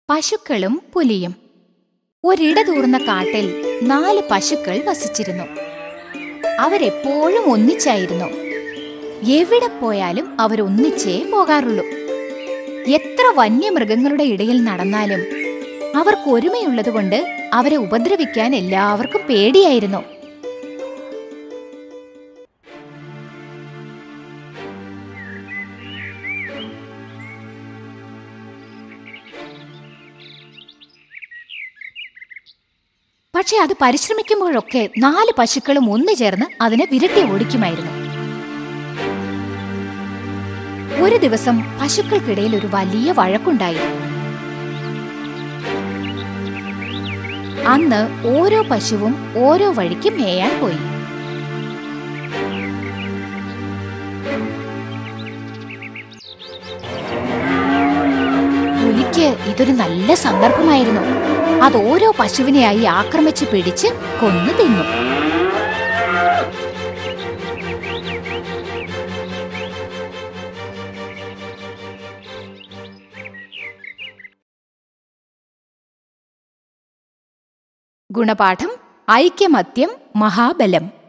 പശുക്കളും പുലിയും ഒരിടതൂർന്ന കാട്ടിൽ നാല് പശുക്കൾ വസിച്ചിരുന്നു അവരെപ്പോഴും ഒന്നിച്ചായിരുന്നു എവിടെ പോയാലും അവരൊന്നിച്ചേ പോകാറുള്ളൂ എത്ര വന്യമൃഗങ്ങളുടെ ഇടയിൽ നടന്നാലും അവർക്ക് ഒരുമയുള്ളതുകൊണ്ട് അവരെ ഉപദ്രവിക്കാൻ എല്ലാവർക്കും പേടിയായിരുന്നു പക്ഷെ അത് പരിശ്രമിക്കുമ്പോഴൊക്കെ നാല് പശുക്കളും ഒന്നു ചേർന്ന് അതിനെ വിരട്ടി ഓടിക്കുമായിരുന്നു ഒരു ദിവസം പശുക്കൾക്കിടയിൽ ഒരു വലിയ വഴക്കുണ്ടായി അന്ന് ഓരോ പശുവും ഓരോ വഴിക്ക് മേയാൻ പോയി പുലിക്ക് ഇതൊരു നല്ല സന്ദർഭമായിരുന്നു അത് ഓരോ പശുവിനെയായി ആക്രമിച്ച് പിടിച്ച് കൊന്നു തിന്നു ഗുണപാഠം ഐക്യമത്യം മഹാബലം